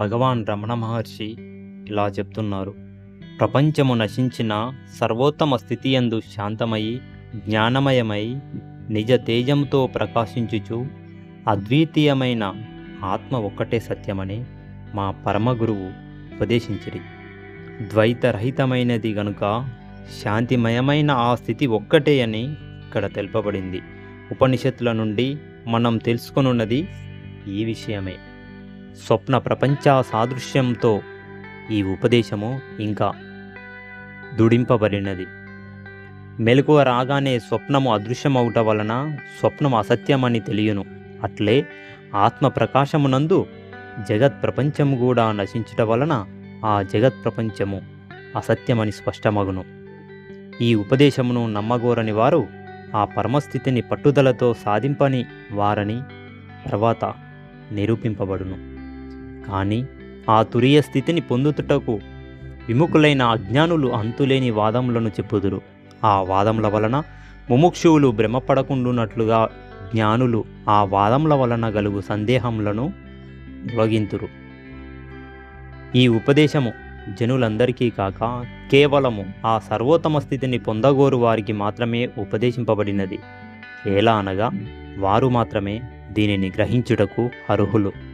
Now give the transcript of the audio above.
భగవాన్ రమణ మహర్షి ఇలా చెప్తున్నారు ప్రపంచము నశించిన సర్వోత్తమ స్థితి యందు శాంతమయి జ్ఞానమయమై నిజ తేజంతో ప్రకాశించుచు అద్వితీయమైన ఆత్మ ఒక్కటే సత్యమని మా పరమగురువు ఉపదేశించిరి ద్వైతరహితమైనది గనుక శాంతిమయమైన ఆ స్థితి ఒక్కటే అని ఇక్కడ తెలుపబడింది ఉపనిషత్తుల నుండి మనం తెలుసుకొనున్నది ఈ విషయమే స్వప్న ప్రపంచ సాదృశ్యంతో ఈ ఉపదేశము ఇంకా దుడింపబడినది మెలకువ రాగానే స్వప్నము అదృశ్యమవుట వలన స్వప్నం అసత్యమని తెలియను అట్లే ఆత్మ ప్రకాశమునందు జగత్ ప్రపంచము కూడా నశించుట వలన ఆ జగత్ ప్రపంచము అసత్యమని స్పష్టమగును ఈ ఉపదేశమును నమ్మగోరని వారు ఆ పరమస్థితిని పట్టుదలతో సాధింపని వారని తర్వాత నిరూపింపబడును కానీ ఆ తురియ స్థితిని పొందుతుటకు విముఖులైన అజ్ఞానులు అంతులేని వాదములను చెప్పుదురు ఆ వాదముల వలన ముముక్షువులు భ్రమపడకుండునట్లుగా జ్ఞానులు ఆ వాదముల వలన గలుగు సందేహములను తొలగింతురు ఈ ఉపదేశము జనులందరికీ కాక కేవలము ఆ సర్వోత్తమ స్థితిని పొందగోరు వారికి మాత్రమే ఉపదేశింపబడినది ఎలా అనగా వారు మాత్రమే దీనిని గ్రహించుటకు అర్హులు